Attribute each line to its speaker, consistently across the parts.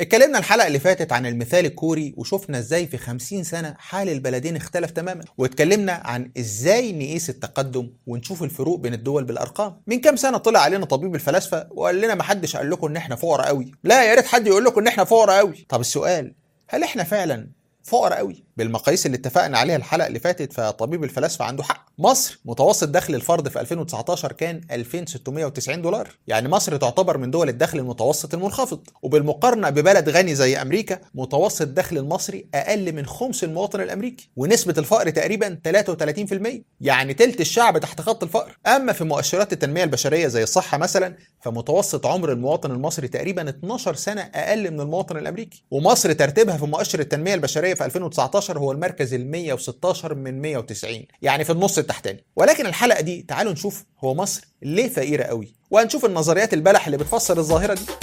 Speaker 1: اتكلمنا الحلقة اللي فاتت عن المثال الكوري وشفنا ازاي في 50 سنة حال البلدين اختلف تماما واتكلمنا عن ازاي نقيس التقدم ونشوف الفروق بين الدول بالارقام من كام سنة طلع علينا طبيب الفلاسفة وقال لنا محدش قال لكم ان احنا فقراء قوي لا يا ريت حد يقول لكم ان احنا فقراء قوي طب السؤال هل احنا فعلا فقراء قوي بالمقاييس اللي اتفقنا عليها الحلقه اللي فاتت فطبيب الفلاسفه عنده حق مصر متوسط دخل الفرد في 2019 كان 2690 دولار يعني مصر تعتبر من دول الدخل المتوسط المنخفض وبالمقارنه ببلد غني زي امريكا متوسط الدخل المصري اقل من خمس المواطن الامريكي ونسبه الفقر تقريبا 33% يعني تلت الشعب تحت خط الفقر اما في مؤشرات التنميه البشريه زي الصحه مثلا فمتوسط عمر المواطن المصري تقريبا 12 سنه اقل من المواطن الامريكي ومصر ترتيبها في مؤشر التنميه البشريه في 2019 هو المركز ال 116 من 190 يعني في النص التحتاني ولكن الحلقه دي تعالوا نشوف هو مصر ليه فقيره قوي وهنشوف النظريات البلح اللي بتفسر الظاهره دي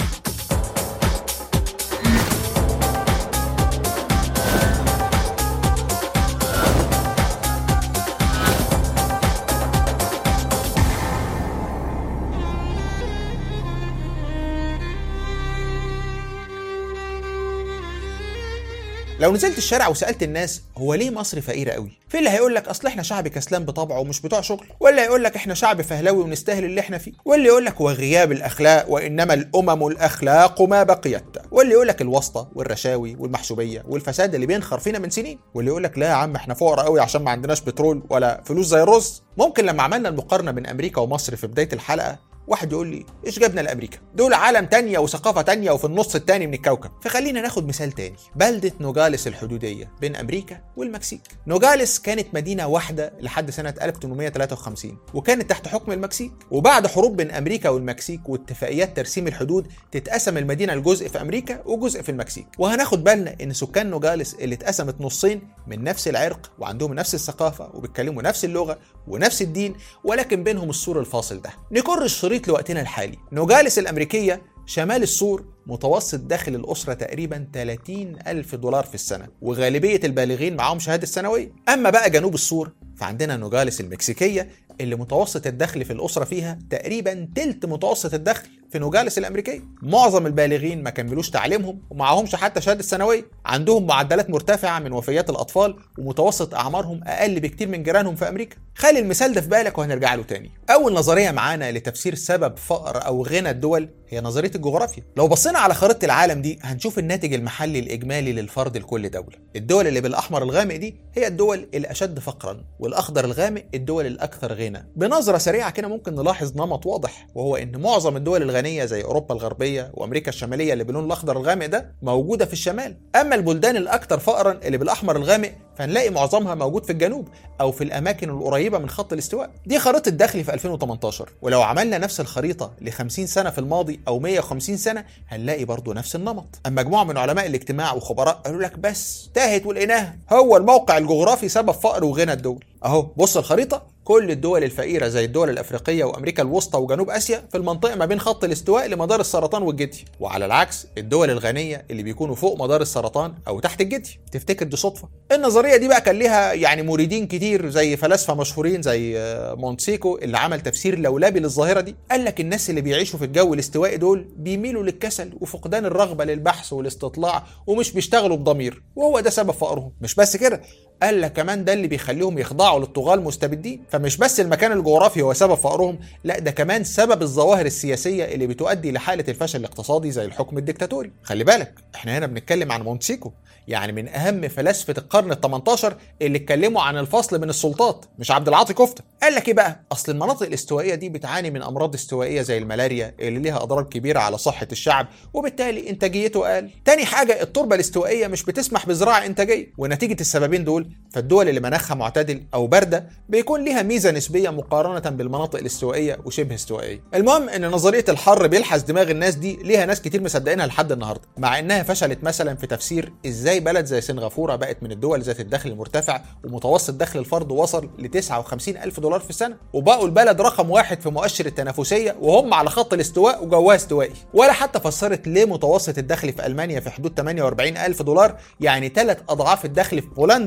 Speaker 1: لو نزلت الشارع وسالت الناس هو ليه مصر فقيره قوي في اللي هيقول لك اصل احنا شعب كسلان بطبعه ومش بتوع شغل واللي هيقول لك احنا شعب فهلوي ونستاهل اللي احنا فيه واللي يقول لك وغياب الاخلاق وانما الامم الاخلاق ما بقيت واللي يقول لك الواسطه والرشاوي والمحسوبيه والفساد اللي بينخر فينا من سنين واللي يقول لك لا يا عم احنا فقراء قوي عشان ما عندناش بترول ولا فلوس زي الرز ممكن لما عملنا المقارنه بين امريكا ومصر في بدايه الحلقه واحد يقول لي ايش جابنا لامريكا دول عالم تانية وثقافة تانية وفي النص التاني من الكوكب فخلينا ناخد مثال تاني بلدة نوجاليس الحدودية بين امريكا والمكسيك نوجاليس كانت مدينة واحدة لحد سنة 1853 وكانت تحت حكم المكسيك وبعد حروب بين امريكا والمكسيك واتفاقيات ترسيم الحدود تتقسم المدينة لجزء في امريكا وجزء في المكسيك وهناخد بالنا ان سكان نوجاليس اللي اتقسمت نصين من نفس العرق وعندهم نفس الثقافة وبيتكلموا نفس اللغة ونفس الدين ولكن بينهم السور الفاصل ده نكر الشريط لوقتنا الحالي نوجاليس الأمريكية شمال السور متوسط داخل الأسرة تقريبا 30 ألف دولار في السنة وغالبية البالغين معاهم شهادة ثانوية أما بقى جنوب السور فعندنا نوجاليس المكسيكية اللي متوسط الدخل في الأسرة فيها تقريبا تلت متوسط الدخل في نوجاليس الأمريكية معظم البالغين ما كملوش تعليمهم ومعهمش حتى شهادة ثانوية عندهم معدلات مرتفعة من وفيات الأطفال ومتوسط أعمارهم أقل بكتير من جيرانهم في أمريكا خلي المثال ده في بالك وهنرجع له تاني أول نظرية معانا لتفسير سبب فقر أو غنى الدول هي نظرية الجغرافيا لو بصينا على خريطة العالم دي هنشوف الناتج المحلي الإجمالي للفرد لكل دولة الدول اللي بالأحمر الغامق دي هي الدول الأشد فقرا والأخضر الغامق الدول الأكثر غنى بنظرة سريعة كده ممكن نلاحظ نمط واضح وهو إن معظم الدول الغنية زي أوروبا الغربية وأمريكا الشمالية اللي باللون الأخضر الغامق ده موجودة في الشمال أما البلدان الأكثر فقرا اللي بالأحمر الغامق فنلاقي معظمها موجود في الجنوب او في الاماكن القريبه من خط الاستواء دي خريطه الدخل في 2018 ولو عملنا نفس الخريطه ل 50 سنه في الماضي او 150 سنه هنلاقي برضه نفس النمط اما مجموعه من علماء الاجتماع وخبراء قالوا لك بس تاهت ولقيناها هو الموقع الجغرافي سبب فقر وغنى الدول اهو بص الخريطه كل الدول الفقيره زي الدول الافريقيه وامريكا الوسطى وجنوب اسيا في المنطقه ما بين خط الاستواء لمدار السرطان والجدي وعلى العكس الدول الغنيه اللي بيكونوا فوق مدار السرطان او تحت الجدي تفتكر دي صدفه النظريه دي بقى كان ليها يعني مريدين كتير زي فلاسفه مشهورين زي مونتسيكو اللي عمل تفسير لولبي للظاهره دي قال لك الناس اللي بيعيشوا في الجو الاستوائي دول بيميلوا للكسل وفقدان الرغبه للبحث والاستطلاع ومش بيشتغلوا بضمير وهو ده سبب فقرهم مش بس كده قال لك كمان ده اللي بيخليهم يخضعوا للطغاة المستبدين فمش بس المكان الجغرافي هو سبب فقرهم لا ده كمان سبب الظواهر السياسية اللي بتؤدي لحالة الفشل الاقتصادي زي الحكم الديكتاتوري خلي بالك احنا هنا بنتكلم عن مونتسيكو يعني من اهم فلاسفه القرن ال18 اللي اتكلموا عن الفصل من السلطات مش عبد العاطي كفته قال لك ايه بقى اصل المناطق الاستوائيه دي بتعاني من امراض استوائيه زي الملاريا اللي ليها اضرار كبيره على صحه الشعب وبالتالي انتاجيته اقل تاني حاجه التربه الاستوائيه مش بتسمح بزراعه انتاجيه ونتيجه السببين دول فالدول اللي مناخها معتدل او بارده بيكون ليها ميزه نسبيه مقارنه بالمناطق الاستوائيه وشبه استوائيه المهم ان نظريه الحر بيلحس دماغ الناس دي ليها ناس كتير مصدقينها لحد النهارده مع انها فشلت مثلا في تفسير ازاي بلد زي سنغافوره بقت من الدول ذات الدخل المرتفع ومتوسط دخل الفرد وصل ل 59 ألف دولار في السنة وبقوا البلد رقم واحد في مؤشر التنافسية وهم على خط الاستواء وجوها استوائي ولا حتى فسرت ليه متوسط الدخل في ألمانيا في حدود 48 ألف دولار يعني ثلاث أضعاف الدخل في بولندا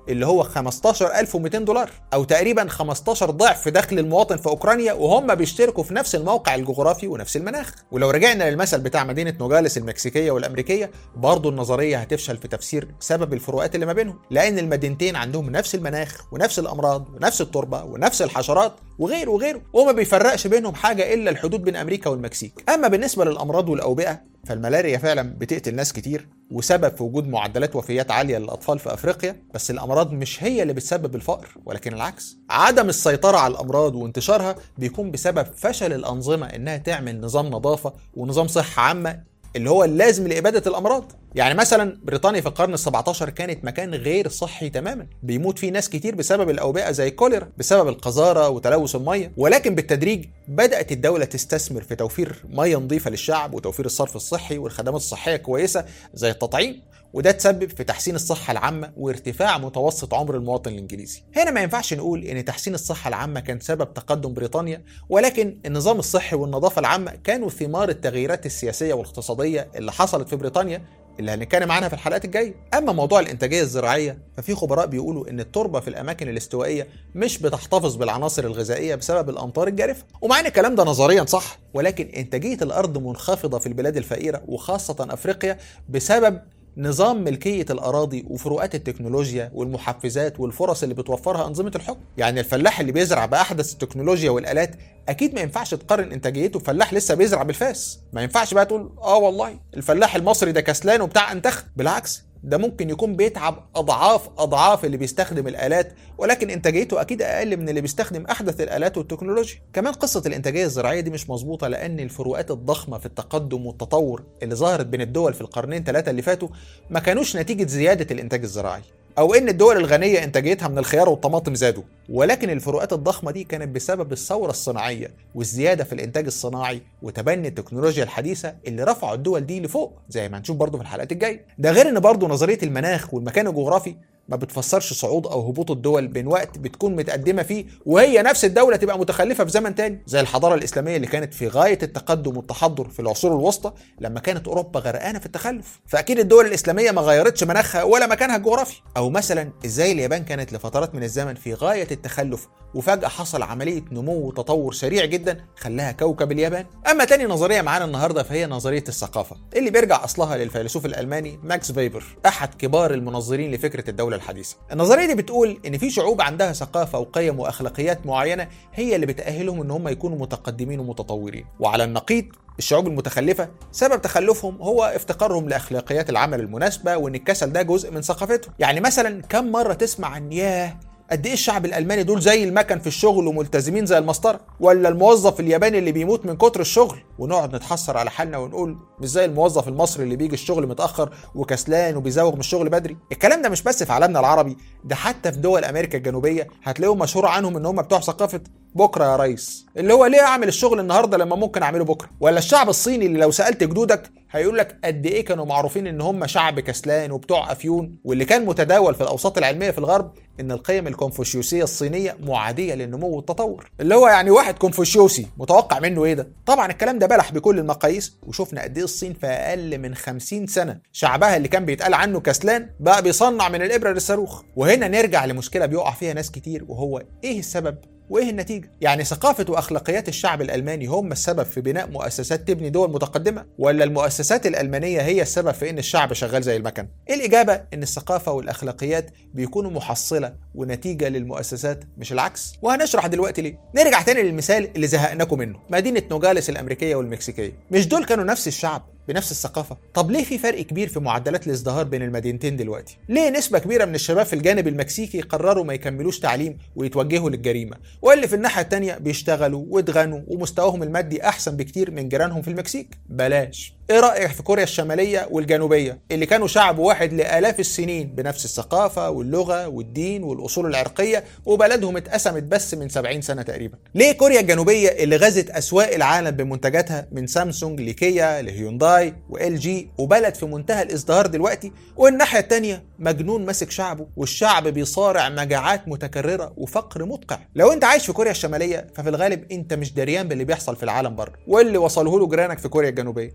Speaker 1: اللي هو 15200 دولار او تقريبا 15 ضعف دخل المواطن في اوكرانيا وهم بيشتركوا في نفس الموقع الجغرافي ونفس المناخ ولو رجعنا للمثل بتاع مدينه نوجاليس المكسيكيه والامريكيه برضه النظريه هتفشل في تفسير سبب الفروقات اللي ما بينهم لان المدينتين عندهم نفس المناخ ونفس الامراض ونفس التربه ونفس الحشرات وغيره وغيره وما بيفرقش بينهم حاجه الا الحدود بين امريكا والمكسيك اما بالنسبه للامراض والاوبئه فالملاريا فعلا بتقتل ناس كتير وسبب في وجود معدلات وفيات عاليه للاطفال في افريقيا بس الامراض مش هي اللي بتسبب الفقر ولكن العكس عدم السيطره على الامراض وانتشارها بيكون بسبب فشل الانظمه انها تعمل نظام نظافه ونظام صحه عامه اللي هو اللازم لإبادة الأمراض يعني مثلا بريطانيا في القرن ال17 كانت مكان غير صحي تماما بيموت فيه ناس كتير بسبب الأوبئة زي الكوليرا بسبب القذارة وتلوث المية ولكن بالتدريج بدأت الدولة تستثمر في توفير مية نظيفة للشعب وتوفير الصرف الصحي والخدمات الصحية كويسة زي التطعيم وده تسبب في تحسين الصحة العامة وارتفاع متوسط عمر المواطن الإنجليزي. هنا ما ينفعش نقول إن تحسين الصحة العامة كان سبب تقدم بريطانيا، ولكن النظام الصحي والنظافة العامة كانوا ثمار التغييرات السياسية والاقتصادية اللي حصلت في بريطانيا اللي هنتكلم عنها في الحلقات الجايه اما موضوع الانتاجيه الزراعيه ففي خبراء بيقولوا ان التربه في الاماكن الاستوائيه مش بتحتفظ بالعناصر الغذائيه بسبب الامطار الجارفه ومع ان الكلام ده نظريا صح ولكن انتاجيه الارض منخفضه في البلاد الفقيره وخاصه افريقيا بسبب نظام ملكية الأراضي وفروقات التكنولوجيا والمحفزات والفرص اللي بتوفرها أنظمة الحكم يعني الفلاح اللي بيزرع بأحدث التكنولوجيا والآلات أكيد ما ينفعش تقارن إنتاجيته بفلاح لسه بيزرع بالفاس ما ينفعش بقى تقول آه والله الفلاح المصري ده كسلان وبتاع أنتخ بالعكس ده ممكن يكون بيتعب اضعاف اضعاف اللي بيستخدم الالات ولكن انتاجيته اكيد اقل من اللي بيستخدم احدث الالات والتكنولوجيا كمان قصه الانتاجيه الزراعيه دي مش مظبوطه لان الفروقات الضخمه في التقدم والتطور اللي ظهرت بين الدول في القرنين ثلاثه اللي فاتوا ما كانوش نتيجه زياده الانتاج الزراعي او ان الدول الغنيه انتاجيتها من الخيار والطماطم زادوا ولكن الفروقات الضخمه دي كانت بسبب الثوره الصناعيه والزياده في الانتاج الصناعي وتبني التكنولوجيا الحديثه اللي رفعوا الدول دي لفوق زي ما هنشوف برضه في الحلقات الجايه ده غير ان برضه نظريه المناخ والمكان الجغرافي ما بتفسرش صعود او هبوط الدول بين وقت بتكون متقدمه فيه وهي نفس الدوله تبقى متخلفه في زمن تاني زي الحضاره الاسلاميه اللي كانت في غايه التقدم والتحضر في العصور الوسطى لما كانت اوروبا غرقانه في التخلف فاكيد الدول الاسلاميه ما غيرتش مناخها ولا مكانها الجغرافي او مثلا ازاي اليابان كانت لفترات من الزمن في غايه التخلف وفجاه حصل عمليه نمو وتطور سريع جدا خلاها كوكب اليابان اما تاني نظريه معانا النهارده فهي نظريه الثقافه اللي بيرجع اصلها للفيلسوف الالماني ماكس فيبر احد كبار المنظرين لفكره الدوله الحديثه النظريه دي بتقول ان في شعوب عندها ثقافه وقيم واخلاقيات معينه هي اللي بتاهلهم ان هم يكونوا متقدمين ومتطورين وعلى النقيض الشعوب المتخلفه سبب تخلفهم هو افتقارهم لاخلاقيات العمل المناسبه وان الكسل ده جزء من ثقافتهم يعني مثلا كم مره تسمع عن ياه قد ايه الشعب الالماني دول زي المكن في الشغل وملتزمين زي المسطره ولا الموظف الياباني اللي بيموت من كتر الشغل ونقعد نتحسر على حالنا ونقول مش زي الموظف المصري اللي بيجي الشغل متاخر وكسلان وبيزوغ من الشغل بدري الكلام ده مش بس في عالمنا العربي ده حتى في دول امريكا الجنوبيه هتلاقيهم مشهور عنهم ان هم بتوع ثقافه بكره يا ريس اللي هو ليه اعمل الشغل النهارده لما ممكن اعمله بكره ولا الشعب الصيني اللي لو سالت جدودك هيقول لك قد ايه كانوا معروفين ان هم شعب كسلان وبتوع افيون واللي كان متداول في الاوساط العلميه في الغرب ان القيم الكونفوشيوسيه الصينيه معاديه للنمو والتطور اللي هو يعني واحد كونفوشيوسي متوقع منه ايه ده طبعا الكلام ده بلح بكل المقاييس وشفنا قد ايه الصين في اقل من 50 سنه شعبها اللي كان بيتقال عنه كسلان بقى بيصنع من الابره للصاروخ وهنا نرجع لمشكله بيقع فيها ناس كتير وهو ايه السبب وايه النتيجه؟ يعني ثقافه واخلاقيات الشعب الالماني هم السبب في بناء مؤسسات تبني دول متقدمه ولا المؤسسات الالمانيه هي السبب في ان الشعب شغال زي المكن؟ الاجابه ان الثقافه والاخلاقيات بيكونوا محصله ونتيجه للمؤسسات مش العكس وهنشرح دلوقتي ليه. نرجع تاني للمثال اللي زهقناكم منه مدينه نوجاليس الامريكيه والمكسيكيه مش دول كانوا نفس الشعب بنفس الثقافه طب ليه في فرق كبير في معدلات الازدهار بين المدينتين دلوقتي ليه نسبه كبيره من الشباب في الجانب المكسيكي قرروا ما يكملوش تعليم ويتوجهوا للجريمه واللي في الناحيه التانية بيشتغلوا واتغنوا ومستواهم المادي احسن بكتير من جيرانهم في المكسيك بلاش ايه رايك في كوريا الشماليه والجنوبيه اللي كانوا شعب واحد لالاف السنين بنفس الثقافه واللغه والدين والاصول العرقيه وبلدهم اتقسمت بس من 70 سنه تقريبا ليه كوريا الجنوبيه اللي غزت اسواق العالم بمنتجاتها من سامسونج لكيا لهيونداي وال جي وبلد في منتهى الازدهار دلوقتي والناحيه التانية مجنون ماسك شعبه والشعب بيصارع مجاعات متكرره وفقر مدقع لو انت عايش في كوريا الشماليه ففي الغالب انت مش دريان باللي بيحصل في العالم بره واللي وصله له جيرانك في كوريا الجنوبيه وفي الغالب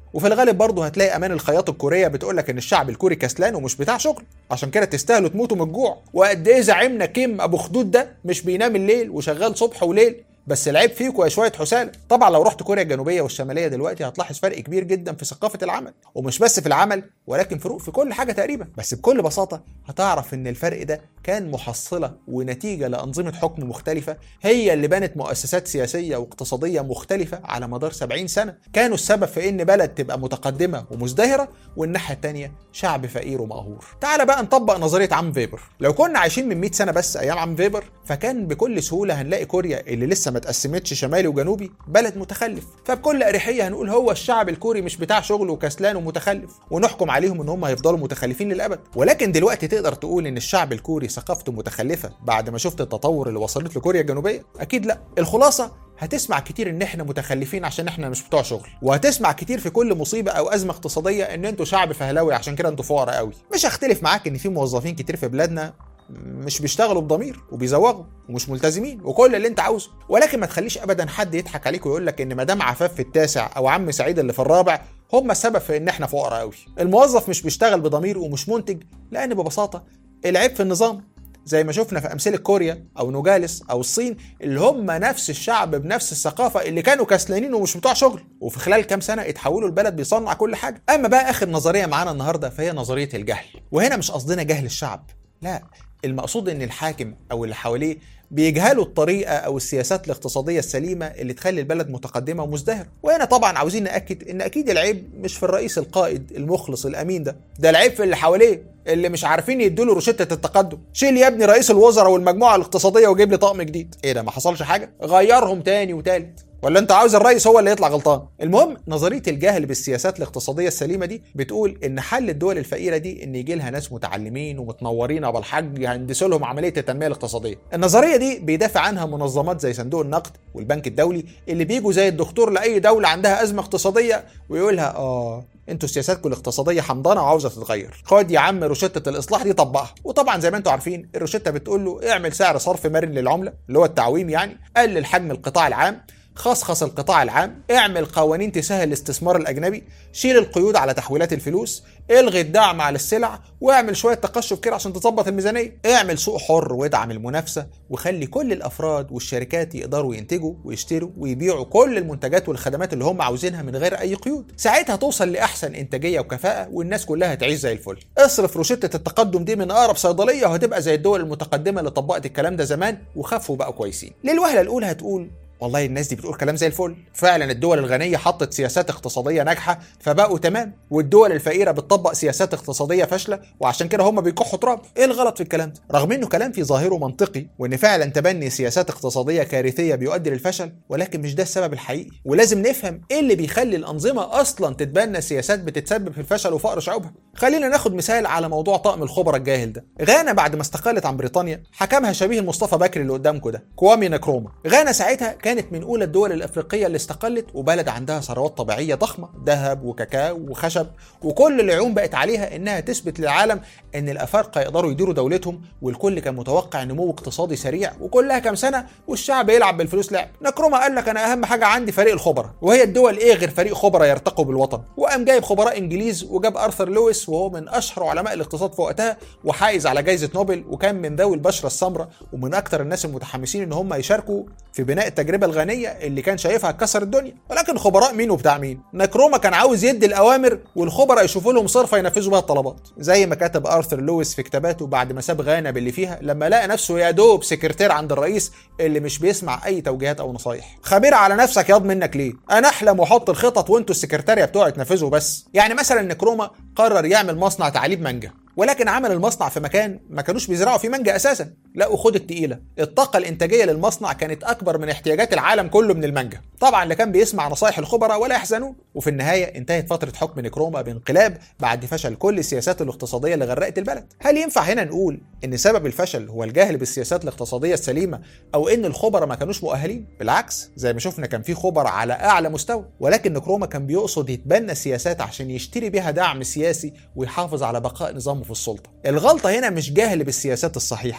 Speaker 1: الغالب برضه هتلاقي امان الخياط الكوريه بتقول لك ان الشعب الكوري كسلان ومش بتاع شغل عشان كده تستاهلوا تموتوا من الجوع وقد ايه زعيمنا كيم ابو خدود ده مش بينام الليل وشغال صبح وليل بس العيب فيكوا يا شويه حسالة طبعا لو رحت كوريا الجنوبيه والشماليه دلوقتي هتلاحظ فرق كبير جدا في ثقافه العمل ومش بس في العمل ولكن فروق في كل حاجه تقريبا بس بكل بساطه هتعرف ان الفرق ده كان محصله ونتيجه لانظمه حكم مختلفه هي اللي بنت مؤسسات سياسيه واقتصاديه مختلفه على مدار 70 سنه كانوا السبب في ان بلد تبقى متقدمه ومزدهره والناحيه الثانيه شعب فقير ومقهور تعال بقى نطبق نظريه عم فيبر لو كنا عايشين من 100 سنه بس ايام عم فيبر فكان بكل سهوله هنلاقي كوريا اللي لسه ما اتقسمتش شمالي وجنوبي بلد متخلف فبكل اريحيه هنقول هو الشعب الكوري مش بتاع شغل وكسلان ومتخلف ونحكم عليهم ان هم هيفضلوا متخلفين للابد ولكن دلوقتي تقدر تقول ان الشعب الكوري ثقافته متخلفه بعد ما شفت التطور اللي وصلت له كوريا الجنوبيه اكيد لا الخلاصه هتسمع كتير ان احنا متخلفين عشان احنا مش بتوع شغل وهتسمع كتير في كل مصيبه او ازمه اقتصاديه ان انتوا شعب فهلاوي عشان كده انتوا فقراء قوي مش هختلف معاك ان في موظفين كتير في بلادنا مش بيشتغلوا بضمير وبيزوغوا ومش ملتزمين وكل اللي انت عاوزه ولكن ما تخليش ابدا حد يضحك عليك ويقول لك ان مدام عفاف في التاسع او عم سعيد اللي في الرابع هم السبب في ان احنا فقراء قوي الموظف مش بيشتغل بضمير ومش منتج لان ببساطه العيب في النظام زي ما شفنا في امثله كوريا او نوجالس او الصين اللي هم نفس الشعب بنفس الثقافه اللي كانوا كسلانين ومش بتوع شغل وفي خلال كام سنه اتحولوا البلد بيصنع كل حاجه اما بقى اخر نظريه معانا النهارده فهي نظريه الجهل وهنا مش قصدنا جهل الشعب لا المقصود ان الحاكم او اللي حواليه بيجهلوا الطريقه او السياسات الاقتصاديه السليمه اللي تخلي البلد متقدمه ومزدهره وهنا طبعا عاوزين ناكد ان اكيد العيب مش في الرئيس القائد المخلص الامين ده ده العيب في اللي حواليه اللي مش عارفين يدوا له روشته التقدم شيل يا ابني رئيس الوزراء والمجموعه الاقتصاديه وجيب لي طقم جديد ايه ده ما حصلش حاجه غيرهم تاني وتالت ولا انت عاوز الرئيس هو اللي يطلع غلطان المهم نظريه الجهل بالسياسات الاقتصاديه السليمه دي بتقول ان حل الدول الفقيره دي ان يجي لها ناس متعلمين ومتنورين ابو الحاج يهندسوا لهم عمليه التنميه الاقتصاديه النظريه دي بيدافع عنها منظمات زي صندوق النقد والبنك الدولي اللي بيجوا زي الدكتور لاي دوله عندها ازمه اقتصاديه ويقولها اه انتوا سياساتكم الاقتصاديه حمضانه وعاوزه تتغير خد يا عم روشته الاصلاح دي طبقها وطبعا زي ما انتوا عارفين الروشته بتقول له اعمل سعر صرف مرن للعمله اللي هو التعويم يعني قلل حجم القطاع العام خصخص القطاع العام اعمل قوانين تسهل الاستثمار الاجنبي شيل القيود على تحويلات الفلوس الغي الدعم على السلع واعمل شويه تقشف كده عشان تظبط الميزانيه اعمل سوق حر وادعم المنافسه وخلي كل الافراد والشركات يقدروا ينتجوا ويشتروا ويبيعوا كل المنتجات والخدمات اللي هم عاوزينها من غير اي قيود ساعتها توصل لاحسن انتاجيه وكفاءه والناس كلها تعيش زي الفل اصرف روشته التقدم دي من اقرب صيدليه وهتبقى زي الدول المتقدمه اللي طبقت الكلام ده زمان وخفوا بقوا كويسين للوهله الاولى هتقول والله الناس دي بتقول كلام زي الفل فعلا الدول الغنية حطت سياسات اقتصادية ناجحة فبقوا تمام والدول الفقيرة بتطبق سياسات اقتصادية فاشلة وعشان كده هم بيكحوا تراب ايه الغلط في الكلام ده رغم انه كلام في ظاهره منطقي وان فعلا تبني سياسات اقتصادية كارثية بيؤدي للفشل ولكن مش ده السبب الحقيقي ولازم نفهم ايه اللي بيخلي الانظمة اصلا تتبنى سياسات بتتسبب في الفشل وفقر شعوبها خلينا ناخد مثال على موضوع طقم الخبراء الجاهل ده غانا بعد ما استقلت عن بريطانيا حكمها شبيه المصطفى بكري اللي قدامكم ده كوامي نكروما غانا ساعتها كانت من اولى الدول الافريقيه اللي استقلت وبلد عندها ثروات طبيعيه ضخمه ذهب وكاكاو وخشب وكل العيون بقت عليها انها تثبت للعالم ان الافارقه يقدروا يديروا دولتهم والكل كان متوقع نمو اقتصادي سريع وكلها كام سنه والشعب يلعب بالفلوس لعب نكروما قال لك انا اهم حاجه عندي فريق الخبراء وهي الدول ايه غير فريق خبراء يرتقوا بالوطن وقام جايب خبراء انجليز وجاب ارثر لويس وهو من اشهر علماء الاقتصاد في وقتها وحائز على جائزه نوبل وكان من ذوي البشره السمراء ومن اكثر الناس المتحمسين ان هم يشاركوا في بناء التجربه الغنيه اللي كان شايفها هتكسر الدنيا ولكن خبراء مين وبتاع مين نكروما كان عاوز يدي الاوامر والخبراء يشوفوا لهم صرفه ينفذوا بيها الطلبات زي ما كتب ارثر لويس في كتاباته بعد ما ساب غانا باللي فيها لما لقى نفسه يا دوب سكرتير عند الرئيس اللي مش بيسمع اي توجيهات او نصايح خبير على نفسك ياض منك ليه انا احلم واحط الخطط وانتوا السكرتاريه بتوعي تنفذوا بس يعني مثلا نكروما قرر يعمل مصنع تعليب مانجا ولكن عمل المصنع في مكان ما كانوش بيزرعوا فيه مانجا اساسا لا وخد التقيله الطاقه الانتاجيه للمصنع كانت اكبر من احتياجات العالم كله من المانجا طبعا لا كان بيسمع نصايح الخبراء ولا يحزنون وفي النهايه انتهت فتره حكم نكروما بانقلاب بعد فشل كل السياسات الاقتصاديه اللي غرقت البلد هل ينفع هنا نقول ان سبب الفشل هو الجهل بالسياسات الاقتصاديه السليمه او ان الخبراء ما كانوش مؤهلين بالعكس زي ما شفنا كان في خبراء على اعلى مستوى ولكن نكروما كان بيقصد يتبنى سياسات عشان يشتري بيها دعم سياسي ويحافظ على بقاء نظامه في السلطه الغلطه هنا مش جاهل بالسياسات الصحيحه ولكن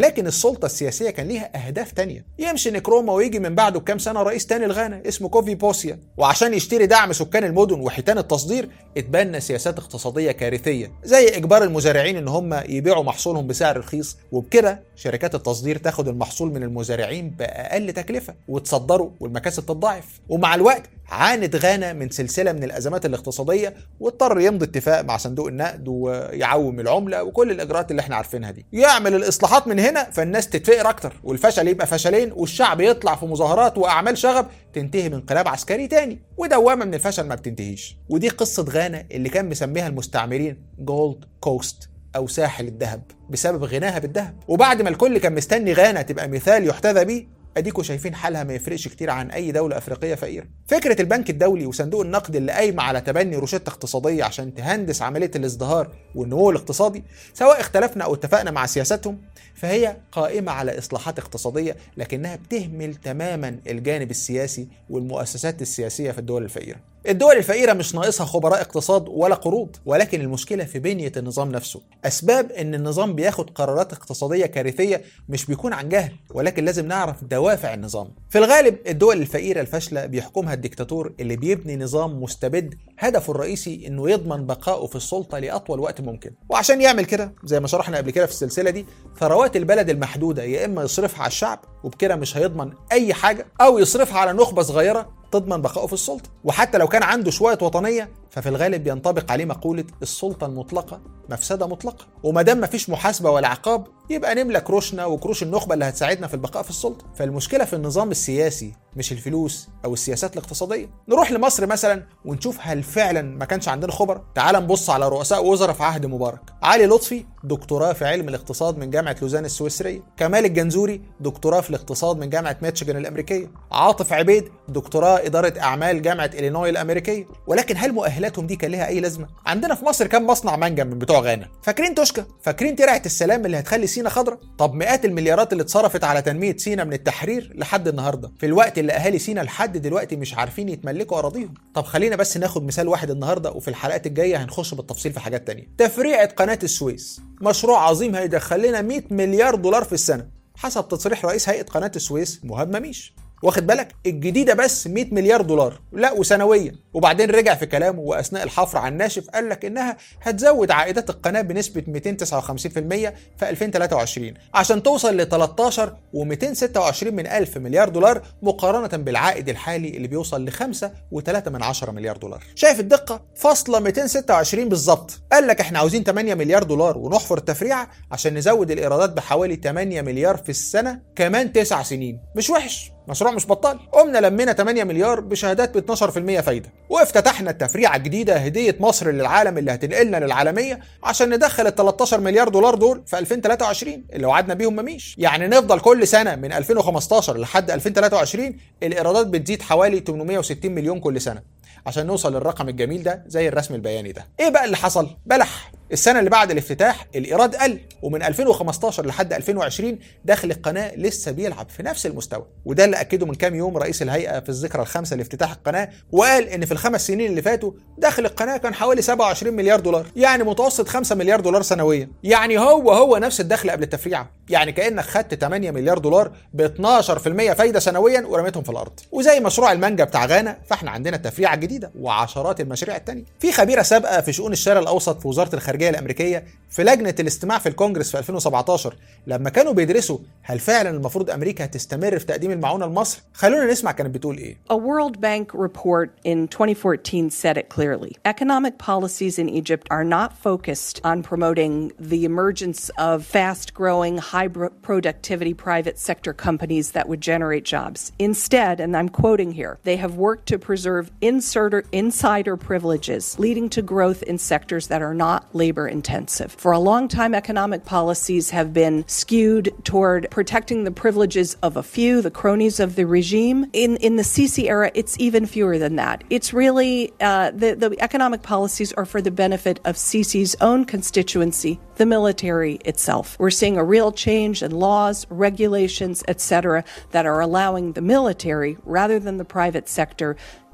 Speaker 1: ولكن السلطة السياسية كان ليها أهداف تانية يمشي نكروما ويجي من بعده بكام سنة رئيس تاني لغانا اسمه كوفي بوسيا وعشان يشتري دعم سكان المدن وحيتان التصدير اتبنى سياسات اقتصادية كارثية زي إجبار المزارعين إن هم يبيعوا محصولهم بسعر رخيص وبكده شركات التصدير تاخد المحصول من المزارعين بأقل تكلفة وتصدره والمكاسب تتضاعف ومع الوقت عانت غانا من سلسله من الازمات الاقتصاديه واضطر يمضي اتفاق مع صندوق النقد ويعوم العمله وكل الاجراءات اللي احنا عارفينها دي يعمل الاصلاحات من هنا فالناس تتفقر اكتر والفشل يبقى فشلين والشعب يطلع في مظاهرات واعمال شغب تنتهي بانقلاب عسكري تاني ودوامه من الفشل ما بتنتهيش ودي قصه غانا اللي كان مسميها المستعمرين جولد كوست او ساحل الذهب بسبب غناها بالذهب وبعد ما الكل كان مستني غانا تبقى مثال يحتذى بيه اديكوا شايفين حالها ما يفرقش كتير عن اي دوله افريقيه فقيره فكره البنك الدولي وصندوق النقد اللي قايمه على تبني روشته اقتصاديه عشان تهندس عمليه الازدهار والنمو الاقتصادي سواء اختلفنا او اتفقنا مع سياستهم فهي قائمه على اصلاحات اقتصاديه لكنها بتهمل تماما الجانب السياسي والمؤسسات السياسيه في الدول الفقيره الدول الفقيرة مش ناقصها خبراء اقتصاد ولا قروض ولكن المشكلة في بنية النظام نفسه أسباب إن النظام بياخد قرارات اقتصادية كارثية مش بيكون عن جهل ولكن لازم نعرف دوافع النظام في الغالب الدول الفقيرة الفاشلة بيحكمها الدكتاتور اللي بيبني نظام مستبد هدفه الرئيسي إنه يضمن بقائه في السلطة لأطول وقت ممكن وعشان يعمل كده زي ما شرحنا قبل كده في السلسلة دي ثروات البلد المحدودة يا إما يصرفها على الشعب وبكده مش هيضمن أي حاجة أو يصرفها على نخبة صغيرة تضمن بقائه في السلطة وحتى لو كان عنده شوية وطنية ففي الغالب بينطبق عليه مقولة السلطة المطلقة مفسدة مطلقة وما دام مفيش محاسبة ولا عقاب يبقى نملى كروشنا وكروش النخبة اللي هتساعدنا في البقاء في السلطة فالمشكلة في النظام السياسي مش الفلوس أو السياسات الاقتصادية نروح لمصر مثلا ونشوف هل فعلا ما كانش عندنا خبراء تعال نبص على رؤساء وزراء في عهد مبارك علي لطفي دكتوراه في علم الاقتصاد من جامعة لوزان السويسرية كمال الجنزوري دكتوراه في الاقتصاد من جامعة ميتشيغان الأمريكية عاطف عبيد دكتوراه إدارة أعمال جامعة إلينوي الأمريكية ولكن هل مؤهلاتهم دي كان لها أي لازمة عندنا في مصر كام مصنع مانجا من بتوع غانا فاكرين توشكا فاكرين ترعة السلام اللي هتخلي سينا خضراء طب مئات المليارات اللي اتصرفت على تنمية سينا من التحرير لحد النهاردة في الوقت اللي أهالي سينا لحد دلوقتي مش عارفين يتملكوا أراضيهم طب خلينا بس ناخد مثال واحد النهاردة وفي الحلقات الجاية هنخش بالتفصيل في حاجات تانية تفريعة قناة السويس مشروع عظيم هيدخل لنا 100 مليار دولار في السنة حسب تصريح رئيس هيئة قناة السويس مهاب مميش واخد بالك الجديده بس 100 مليار دولار لا وسنويا وبعدين رجع في كلامه واثناء الحفر على الناشف قال لك انها هتزود عائدات القناه بنسبه 259% في 2023 عشان توصل ل 13 و226 من ألف مليار دولار مقارنه بالعائد الحالي اللي بيوصل ل 5 و3 من 10 مليار دولار شايف الدقه فاصله 226 بالظبط قال لك احنا عاوزين 8 مليار دولار ونحفر التفريعه عشان نزود الايرادات بحوالي 8 مليار في السنه كمان 9 سنين مش وحش مشروع مش بطال قمنا لمينا 8 مليار بشهادات ب 12% فايده وافتتحنا التفريعه الجديده هديه مصر للعالم اللي هتنقلنا للعالميه عشان ندخل ال 13 مليار دولار دول في 2023 اللي وعدنا بيهم مميش يعني نفضل كل سنه من 2015 لحد 2023 الايرادات بتزيد حوالي 860 مليون كل سنه عشان نوصل للرقم الجميل ده زي الرسم البياني ده ايه بقى اللي حصل بلح السنه اللي بعد الافتتاح الايراد قل ومن 2015 لحد 2020 دخل القناه لسه بيلعب في نفس المستوى وده اللي اكده من كام يوم رئيس الهيئه في الذكرى الخامسه لافتتاح القناه وقال ان في الخمس سنين اللي فاتوا دخل القناه كان حوالي 27 مليار دولار يعني متوسط 5 مليار دولار سنويا يعني هو هو نفس الدخل قبل التفريعه يعني كانك خدت 8 مليار دولار ب 12% فايده سنويا ورميتهم في الارض وزي مشروع المانجا بتاع غانا فاحنا عندنا التفريعه الجديده وعشرات المشاريع التانية في خبيره سابقه في شؤون الشرق الاوسط في وزاره الخارجيه الامريكيه في لجنه الاستماع في الكونجرس في 2017 لما كانوا بيدرسوا هل فعلا المفروض امريكا هتستمر في تقديم المعونه لمصر خلونا نسمع كانت بتقول ايه
Speaker 2: A World Bank report in 2014 said it clearly. Economic policies in Egypt are not focused on promoting the emergence of fast growing, high bro- productivity private sector companies that would generate jobs. Instead, and I'm quoting here, they have worked to preserve inserter, insider privileges, leading to growth in sectors that are not labor intensive. For a long time, economic policies have been skewed toward protecting the privileges of a few, the cronies of the regime. In, in the Sisi era, it's even fewer than that. It's really uh, the, the economic policies are for the benefit of Sisi's own constituency, the military itself. We're seeing a real change in laws, regulations, etc., that are allowing the military, rather than the private sector,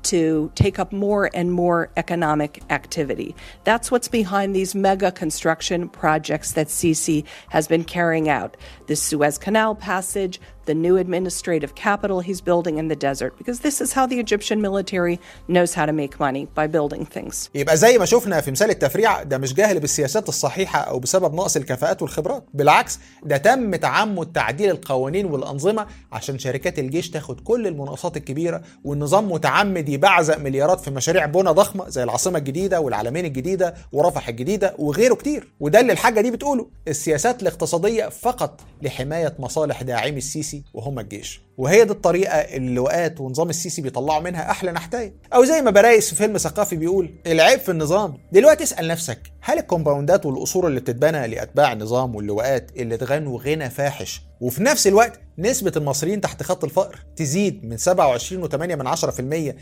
Speaker 2: to take up more and more economic activity. That's what's behind these mega construction projects that Sisi has been carrying out. The Suez Canal passage, the new administrative capital he's building in the desert, because this is how the Egyptian military knows how to make money by building things.
Speaker 1: يبقى زي ما شفنا في مثال التفريع ده مش جاهل بالسياسات الصحيحة أو بسبب نقص الكفاءات والخبرات بالعكس ده تم تعمد تعديل القوانين والأنظمة عشان شركات الجيش تاخد كل المناقصات الكبيرة والنظام متعمد يبعزق مليارات في مشاريع بنى ضخمة زي العاصمة الجديدة والعلمين الجديدة ورفح الجديدة وغيره كتير وده اللي الحاجة دي بتقوله السياسات الاقتصادية فقط لحماية مصالح داعمي السيسي وهم الجيش وهي دي الطريقة اللي اللواءات ونظام السيسي بيطلعوا منها أحلى نحتاية أو زي ما برايس في فيلم ثقافي بيقول العيب في النظام دلوقتي اسأل نفسك هل الكومباوندات والقصور اللي بتتبنى لأتباع النظام واللواءات اللي اتغنوا غنى فاحش وفي نفس الوقت نسبة المصريين تحت خط الفقر تزيد من 27.8 من 10%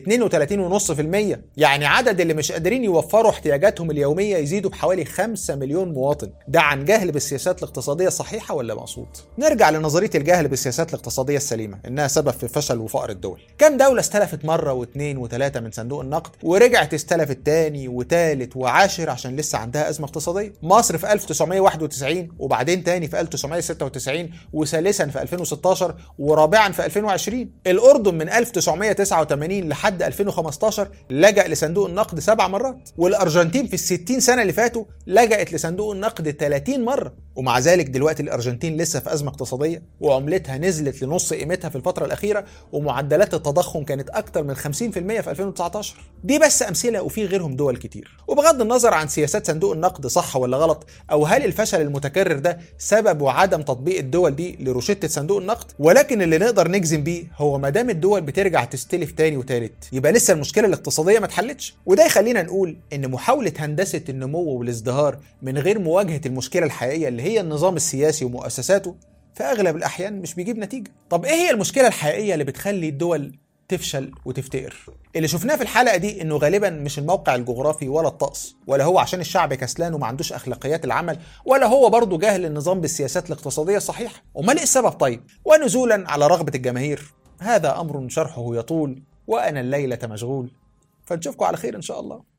Speaker 1: ل 32.5% يعني عدد اللي مش قادرين يوفروا احتياجاتهم اليومية يزيدوا بحوالي 5 مليون مواطن ده عن جهل بالسياسات الاقتصادية الصحيحة ولا مقصود نرجع لنظرية الجهل بالسياسات الاقتصادية السليمة انها سبب في فشل وفقر الدول كم دولة استلفت مرة واثنين وثلاثة من صندوق النقد ورجعت استلفت تاني وتالت وعاشر عشان لسه عندها أزمة اقتصادية مصر في 1991 وبعدين تاني في 1996 وثالثا في 2016 ورابعا في 2020 الأردن من 1989 لحد 2015 لجأ لصندوق النقد سبع مرات والأرجنتين في الستين سنة اللي فاتوا لجأت لصندوق النقد 30 مرة ومع ذلك دلوقتي الأرجنتين لسه في أزمة اقتصادية وعملتها نزلت لنص قيمتها في الفترة الأخيرة ومعدلات التضخم كانت أكتر من 50% في 2019 دي بس أمثلة وفي غيرهم دول كتير وبغض النظر عن سياسات صندوق النقد صح ولا غلط أو هل الفشل المتكرر ده سبب وعدم تطبيق الدول دي لروشتة صندوق النقد ولكن اللي نقدر نجزم بيه هو ما دام الدول بترجع تستلف تاني وتالت يبقى لسه المشكلة الاقتصادية ما اتحلتش وده يخلينا نقول إن محاولة هندسة النمو والازدهار من غير مواجهة المشكلة الحقيقية اللي هي النظام السياسي ومؤسساته في اغلب الاحيان مش بيجيب نتيجه طب ايه هي المشكله الحقيقيه اللي بتخلي الدول تفشل وتفتقر اللي شفناه في الحلقه دي انه غالبا مش الموقع الجغرافي ولا الطقس ولا هو عشان الشعب كسلان وما عندوش اخلاقيات العمل ولا هو برضه جاهل النظام بالسياسات الاقتصاديه الصحيحه امال ايه السبب طيب ونزولا على رغبه الجماهير هذا امر شرحه يطول وانا الليله مشغول فنشوفكم على خير ان شاء الله